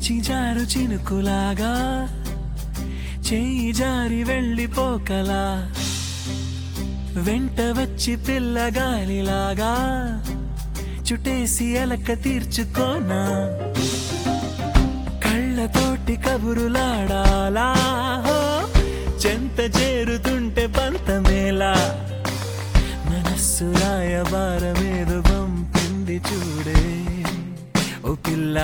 చిజారు చినుకులాగా చేయి జారి వెళ్ళిపోకలా వెంట వచ్చి పిల్లగాలిలాగా చుట్టేసి అలక తీర్చుకోనా కళ్ళతోటి కబురులాడాలా హో, చెంత చేరుతుంటే పంతమేలా మనస్సు రాయబారమేదో పంపింది చూడే ఓ పిల్ల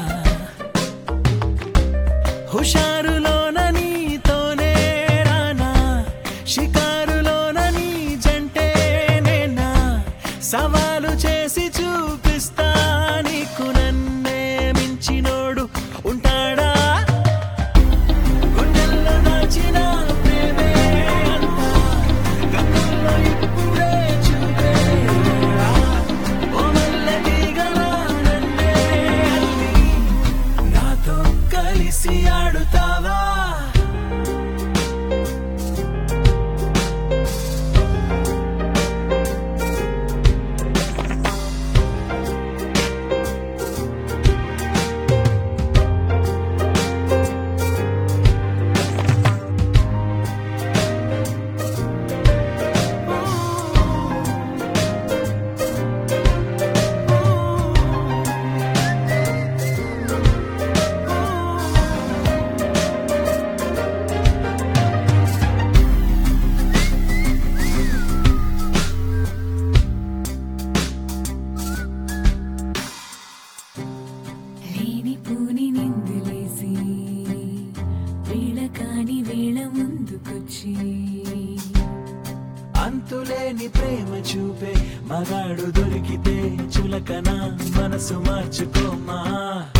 హుషారులోన నీతోనే రానా షికారులోన నీ జంటే నేనా సవాలు చేసి చూపిస్తా నీకు నన్నే మించినోడు ఉంటాడా గుండెల్లో దాచిన ప్రేమే అంతా గంగల్లో ఇప్పుడే చూపేరా. ఓ మల్లెతీగలా నన్నే అల్లి నాతో కలిసి ఆడుతావా లేని పూని నిందులేసి వేళ కాని వేళ ముందుకొచ్చి అంతులేని ప్రేమ చూపే మగాడు దొరికితే చులకన మనసు మార్చుకోమా